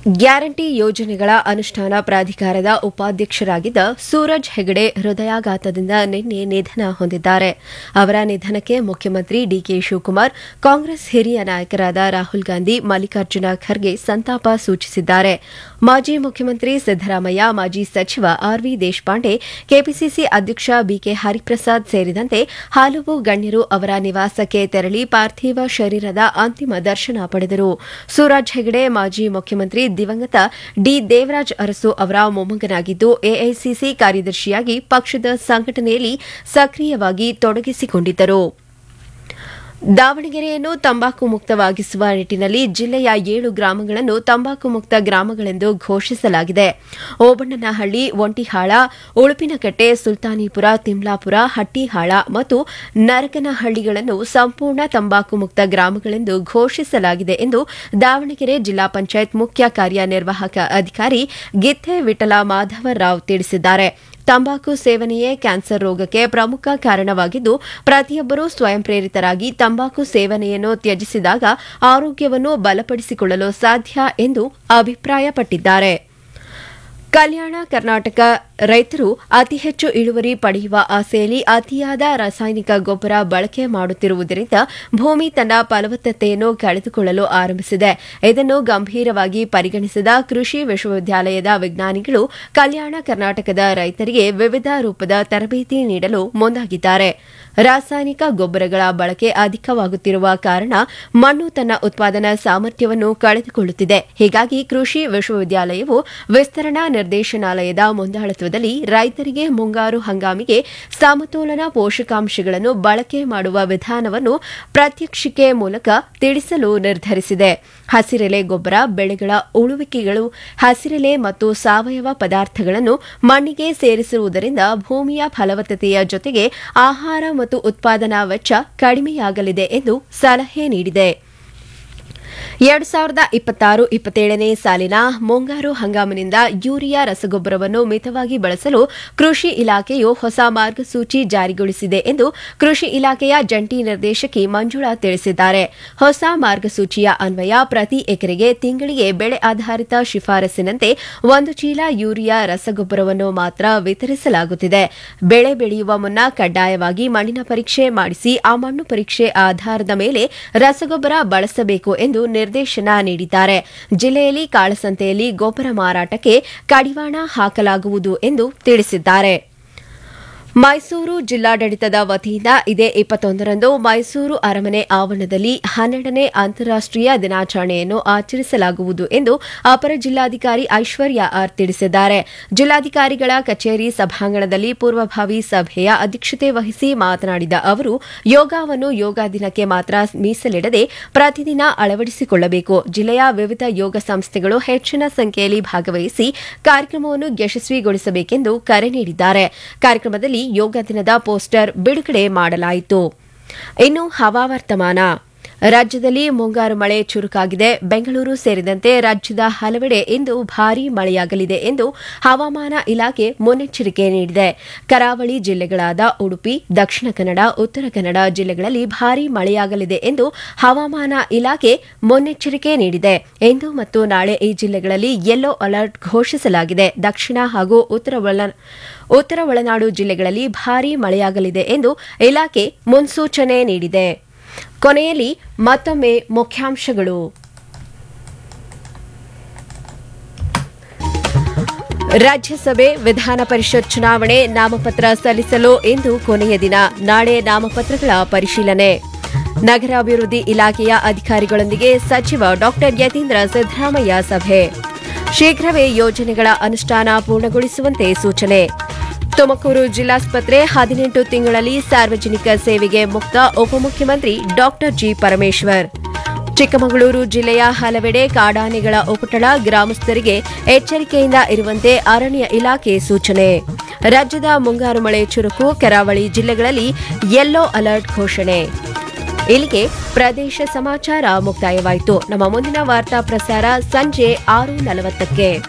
guarantee ಯೋಜನೆಗಳ ಅನುಷ್ಠಾನ ಪ್ರಾಧಿಕಾರದ ಉಪಾಧ್ಯಕ್ಷರಾಗಿದ್ದ ಸೂರಜ್ ಹೆಗಡೆ ಹೃದಯಾಘಾತದಿಂದ ನಿನ್ನೆ ನಿಧನ ಹೊಂದಿದ್ದಾರೆ ಅವರ ನಿಧನಕ್ಕೆ ಮುಖ್ಯಮಂತ್ರಿ ಡಿಕೆ ಶಿವಕುಮಾರ್ ಕಾಂಗ್ರೆಸ್ ಹಿರಿಯ ನಾಯಕರಾದ ರಾಹುಲ್ ಗಾಂಧಿ ಮಲ್ಲಿಕಾರ್ಜುನ ಖರ್ಗೆ ಸಂತಾಪ ಸೂಚಿಸಿದ್ದಾರೆ ಮಾಜಿ ಮುಖ್ಯಮಂತ್ರಿ ಸಿದ್ದರಾಮಯ್ಯ ಮಾಜಿ ಸಚಿವ ಆರ್ವಿ ದೇಶಪಾಂಡೆ ಕೆಪಿಸಿಸಿ ಅಧ್ಯಕ್ಷ ಬಿಕೆ ಹರಿಪ್ರಸಾದ್ ಸೇರಿದಂತೆ ಹಲವು ಗಣ್ಯರು ಅವರ ನಿವಾಸಕ್ಕೆ ತೆರಳಿ ಪಾರ್ಥಿವ ಶರೀರದ ಅಂತಿಮ ದರ್ಶನ ಪಡೆದರು ಸೂರಜ್ ಹೆಗಡೆ ಮಾಜಿ ಮುಖ್ಯಮಂತ್ರಿ ದಿವಂಗತ ಡಿ ದೇವರಾಜ್ ಅರಸು ಅವರ ಮೊಮ್ಮಗನಾಗಿದ್ದು ಎಐಸಿಸಿ ಕಾರ್ಯದರ್ಶಿಯಾಗಿ ಪಕ್ಷದ ಸಂಘಟನೆಯಲ್ಲಿ ಸಕ್ರಿಯವಾಗಿ ತೊಡಗಿಸಿಕೊಂಡಿದ್ದರು ದಾವಣಗೆರೆಯನ್ನು ತಂಬಾಕು ಮುಕ್ತವಾಗಿಸುವ ನಿಟ್ಟಿನಲ್ಲಿ ಜಿಲ್ಲೆಯ ಏಳು ಗ್ರಾಮಗಳನ್ನು ತಂಬಾಕು ಮುಕ್ತ ಗ್ರಾಮಗಳೆಂದು ಘೋಷಿಸಲಾಗಿದೆ ಓಬಣ್ಣನಹಳ್ಳಿ ಒಂಟಿಹಾಳ ಉಳುಪಿನಕಟ್ಟೆ ಸುಲ್ತಾನಿಪುರ ತಿಮ್ಲಾಪುರ ಹಟ್ಟಿಹಾಳ ಮತ್ತು ನರಕನಹಳ್ಳಿಗಳನ್ನು ಸಂಪೂರ್ಣ ತಂಬಾಕು ಮುಕ್ತ ಗ್ರಾಮಗಳೆಂದು ಘೋಷಿಸಲಾಗಿದೆ ಎಂದು ದಾವಣಗೆರೆ ಜಿಲ್ಲಾ ಪಂಚಾಯತ್ ಮುಖ್ಯ ಕಾರ್ಯನಿರ್ವಾಹಕ ಅಧಿಕಾರಿ ಗಿಥೆ ವಿಠಲ ಮಾಧವರಾವ್ ತಿಳಿಸಿದ್ದಾರೆ ತಂಬಾಕು ಸೇವನೆಯೇ ಕ್ಯಾನ್ಸರ್ ರೋಗಕ್ಕೆ ಪ್ರಮುಖ ಕಾರಣವಾಗಿದ್ದು ಪ್ರತಿಯೊಬ್ಬರೂ ಸ್ವಯಂ ಪ್ರೇರಿತರಾಗಿ ತಂಬಾಕು ಸೇವನೆಯನ್ನು ತ್ಯಜಿಸಿದಾಗ ಆರೋಗ್ಯವನ್ನು ಬಲಪಡಿಸಿಕೊಳ್ಳಲು ಸಾಧ್ಯ ಎಂದು ಅಭಿಪ್ರಾಯಪಟ್ಟಿದ್ದಾರೆ ಕಲ್ಯಾಣ ಕರ್ನಾಟಕ ರೈತರು ಅತಿ ಹೆಚ್ಚು ಇಳುವರಿ ಪಡೆಯುವ ಆಸೆಯಲ್ಲಿ ಅತಿಯಾದ ರಾಸಾಯನಿಕ ಗೊಬ್ಬರ ಬಳಕೆ ಮಾಡುತ್ತಿರುವುದರಿಂದ ಭೂಮಿ ತನ್ನ ಫಲವತ್ತತೆಯನ್ನು ಕಳೆದುಕೊಳ್ಳಲು ಆರಂಭಿಸಿದೆ ಇದನ್ನು ಗಂಭೀರವಾಗಿ ಪರಿಗಣಿಸಿದ ಕೃಷಿ ವಿಶ್ವವಿದ್ಯಾಲಯದ ವಿಜ್ಞಾನಿಗಳು ಕಲ್ಯಾಣ ಕರ್ನಾಟಕದ ರೈತರಿಗೆ ವಿವಿಧ ರೂಪದ ತರಬೇತಿ ನೀಡಲು ಮುಂದಾಗಿದ್ದಾರೆ ರಾಸಾಯನಿಕ ಗೊಬ್ಬರಗಳ ಬಳಕೆ ಅಧಿಕವಾಗುತ್ತಿರುವ ಕಾರಣ ಮಣ್ಣು ತನ್ನ ಉತ್ಪಾದನಾ ಸಾಮರ್ಥ್ಯವನ್ನು ಕಳೆದುಕೊಳ್ಳುತ್ತಿದೆ ಹೀಗಾಗಿ ಕೃಷಿ ವಿಶ್ವವಿದ್ಯಾಲಯವು ವಿಸ್ತರಣಾ ನಿರ್ದೇಶನಾಲಯದ ಮುಂದಾಳತ್ವದಲ್ಲಿ ರೈತರಿಗೆ ಮುಂಗಾರು ಹಂಗಾಮಿಗೆ ಸಮತೋಲನ ಪೋಷಕಾಂಶಗಳನ್ನು ಬಳಕೆ ಮಾಡುವ ವಿಧಾನವನ್ನು ಪ್ರಾತ್ಯಕ್ಷಿಕೆ ಮೂಲಕ ತಿಳಿಸಲು ನಿರ್ಧರಿಸಿದೆ ಹಸಿರೆಲೆ ಗೊಬ್ಬರ ಬೆಳೆಗಳ ಉಳುವಿಕೆಗಳು ಹಸಿರೆಲೆ ಮತ್ತು ಸಾವಯವ ಪದಾರ್ಥಗಳನ್ನು ಮಣ್ಣಿಗೆ ಸೇರಿಸುವುದರಿಂದ ಭೂಮಿಯ ಫಲವತ್ತತೆಯ ಜೊತೆಗೆ ಆಹಾರ ಮತ್ತು ಉತ್ಪಾದನಾ ವೆಚ್ಚ ಕಡಿಮೆಯಾಗಲಿದೆ ಎಂದು ಸಲಹೆ ನೀಡಿದೆ ಎರಡು ಸಾವಿರದ ಇಪ್ಪತ್ತಾರು ಇಪ್ಪತ್ತೇಳನೇ ಸಾಲಿನ ಮುಂಗಾರು ಹಂಗಾಮಿನಿಂದ ಯೂರಿಯಾ ರಸಗೊಬ್ಬರವನ್ನು ಮಿತವಾಗಿ ಬಳಸಲು ಕೃಷಿ ಇಲಾಖೆಯು ಹೊಸ ಮಾರ್ಗಸೂಚಿ ಜಾರಿಗೊಳಿಸಿದೆ ಎಂದು ಕೃಷಿ ಇಲಾಖೆಯ ಜಂಟಿ ನಿರ್ದೇಶಕಿ ಮಂಜುಳಾ ತಿಳಿಸಿದ್ದಾರೆ ಹೊಸ ಮಾರ್ಗಸೂಚಿಯ ಅನ್ವಯ ಪ್ರತಿ ಎಕರೆಗೆ ತಿಂಗಳಿಗೆ ಬೆಳೆ ಆಧಾರಿತ ಶಿಫಾರಸಿನಂತೆ ಒಂದು ಚೀಲ ಯೂರಿಯಾ ರಸಗೊಬ್ಬರವನ್ನು ಮಾತ್ರ ವಿತರಿಸಲಾಗುತ್ತಿದೆ ಬೆಳೆ ಬೆಳೆಯುವ ಮುನ್ನ ಕಡ್ಡಾಯವಾಗಿ ಮಣ್ಣಿನ ಪರೀಕ್ಷೆ ಮಾಡಿಸಿ ಆ ಮಣ್ಣು ಪರೀಕ್ಷೆ ಆಧಾರದ ಮೇಲೆ ರಸಗೊಬ್ಬರ ಬಳಸಬೇಕು ಎಂದು ನಿರ್ದೇಶನ ನೀಡಿದ್ದಾರೆ ಜಿಲ್ಲೆಯಲ್ಲಿ ಕಾಳಸಂತೆಯಲ್ಲಿ ಗೊಬ್ಬರ ಮಾರಾಟಕ್ಕೆ ಕಡಿವಾಣ ಹಾಕಲಾಗುವುದು ಎಂದು ತಿಳಿಸಿದ್ದಾರೆ ಮೈಸೂರು ಜಿಲ್ಲಾಡಳಿತದ ವತಿಯಿಂದ ಇದೇ ಇಪ್ಪತ್ತೊಂದರಂದು ಮೈಸೂರು ಅರಮನೆ ಆವರಣದಲ್ಲಿ ಹನ್ನೆರಡನೇ ಅಂತಾರಾಷ್ಟೀಯ ದಿನಾಚರಣೆಯನ್ನು ಆಚರಿಸಲಾಗುವುದು ಎಂದು ಅಪರ ಜಿಲ್ಲಾಧಿಕಾರಿ ಐಶ್ವರ್ಯ ಆರ್ ತಿಳಿಸಿದ್ದಾರೆ ಜಿಲ್ಲಾಧಿಕಾರಿಗಳ ಕಚೇರಿ ಸಭಾಂಗಣದಲ್ಲಿ ಪೂರ್ವಭಾವಿ ಸಭೆಯ ಅಧ್ಯಕ್ಷತೆ ವಹಿಸಿ ಮಾತನಾಡಿದ ಅವರು ಯೋಗವನ್ನು ಯೋಗ ದಿನಕ್ಕೆ ಮಾತ್ರ ಮೀಸಲಿಡದೆ ಪ್ರತಿದಿನ ಅಳವಡಿಸಿಕೊಳ್ಳಬೇಕು ಜಿಲ್ಲೆಯ ವಿವಿಧ ಯೋಗ ಸಂಸ್ಥೆಗಳು ಹೆಚ್ಚಿನ ಸಂಖ್ಯೆಯಲ್ಲಿ ಭಾಗವಹಿಸಿ ಕಾರ್ಯಕ್ರಮವನ್ನು ಯಶಸ್ವಿಗೊಳಿಸಬೇಕೆಂದು ಕರೆ ನೀಡಿದ್ದಾರೆ ಕಾರ್ಯಕ್ರಮದಲ್ಲಿ ಯೋಗ ದಿನದ ಪೋಸ್ಟರ್ ಬಿಡುಗಡೆ ಮಾಡಲಾಯಿತು ಇನ್ನು ಹವಾವರ್ತಮಾನ ರಾಜ್ಯದಲ್ಲಿ ಮುಂಗಾರು ಮಳೆ ಚುರುಕಾಗಿದೆ ಬೆಂಗಳೂರು ಸೇರಿದಂತೆ ರಾಜ್ಯದ ಹಲವೆಡೆ ಇಂದು ಭಾರೀ ಮಳೆಯಾಗಲಿದೆ ಎಂದು ಹವಾಮಾನ ಇಲಾಖೆ ಮುನ್ನೆಚ್ಚರಿಕೆ ನೀಡಿದೆ ಕರಾವಳಿ ಜಿಲ್ಲೆಗಳಾದ ಉಡುಪಿ ದಕ್ಷಿಣ ಕನ್ನಡ ಉತ್ತರ ಕನ್ನಡ ಜಿಲ್ಲೆಗಳಲ್ಲಿ ಭಾರೀ ಮಳೆಯಾಗಲಿದೆ ಎಂದು ಹವಾಮಾನ ಇಲಾಖೆ ಮುನ್ನೆಚ್ಚರಿಕೆ ನೀಡಿದೆ ಇಂದು ಮತ್ತು ನಾಳೆ ಈ ಜಿಲ್ಲೆಗಳಲ್ಲಿ ಯೆಲ್ಲೋ ಅಲರ್ಟ್ ಘೋಷಿಸಲಾಗಿದೆ ದಕ್ಷಿಣ ಹಾಗೂ ಉತ್ತರ ಒಳ ಉತ್ತರ ಒಳನಾಡು ಜಿಲ್ಲೆಗಳಲ್ಲಿ ಭಾರೀ ಮಳೆಯಾಗಲಿದೆ ಎಂದು ಇಲಾಖೆ ಮುನ್ಸೂಚನೆ ನೀಡಿದೆ ಕೊನೆಯಲ್ಲಿ ಮತ್ತೊಮ್ಮೆ ಮುಖ್ಯಾಂಶಗಳು ರಾಜ್ಯಸಭೆ ವಿಧಾನ ಪರಿಷತ್ ಚುನಾವಣೆ ನಾಮಪತ್ರ ಸಲ್ಲಿಸಲು ಇಂದು ಕೊನೆಯ ದಿನ ನಾಳೆ ನಾಮಪತ್ರಗಳ ಪರಿಶೀಲನೆ ನಗರಾಭಿವೃದ್ಧಿ ಇಲಾಖೆಯ ಅಧಿಕಾರಿಗಳೊಂದಿಗೆ ಸಚಿವ ಡಾ ಯತೀಂದ್ರ ಸಿದ್ದರಾಮಯ್ಯ ಸಭೆ ಶೀಘ್ರವೇ ಯೋಜನೆಗಳ ಅನುಷ್ಠಾನ ಪೂರ್ಣಗೊಳಿಸುವಂತೆ ಸೂಚನೆ ತುಮಕೂರು ಜಿಲ್ಲಾಸ್ಪತ್ರೆ ಹದಿನೆಂಟು ತಿಂಗಳಲ್ಲಿ ಸಾರ್ವಜನಿಕ ಸೇವೆಗೆ ಮುಕ್ತ ಉಪಮುಖ್ಯಮಂತ್ರಿ ಡಾ ಜಿ ಪರಮೇಶ್ವರ್ ಚಿಕ್ಕಮಗಳೂರು ಜಿಲ್ಲೆಯ ಹಲವೆಡೆ ಕಾಡಾನೆಗಳ ಉಪಟಳ ಗ್ರಾಮಸ್ಥರಿಗೆ ಎಚ್ಚರಿಕೆಯಿಂದ ಇರುವಂತೆ ಅರಣ್ಯ ಇಲಾಖೆ ಸೂಚನೆ ರಾಜ್ಯದ ಮುಂಗಾರು ಮಳೆ ಚುರುಕು ಕರಾವಳಿ ಜಿಲ್ಲೆಗಳಲ್ಲಿ ಯೆಲ್ಲೋ ಅಲರ್ಟ್ ಘೋಷಣೆ ಇಲ್ಲಿಗೆ ಪ್ರದೇಶ ಸಮಾಚಾರ ಮುಕ್ತಾಯವಾಯಿತು ನಮ್ಮ ಮುಂದಿನ ವಾರ್ತಾ ಪ್ರಸಾರ ಸಂಜೆ ಆರು ನಲವತ್ತಕ್ಕೆ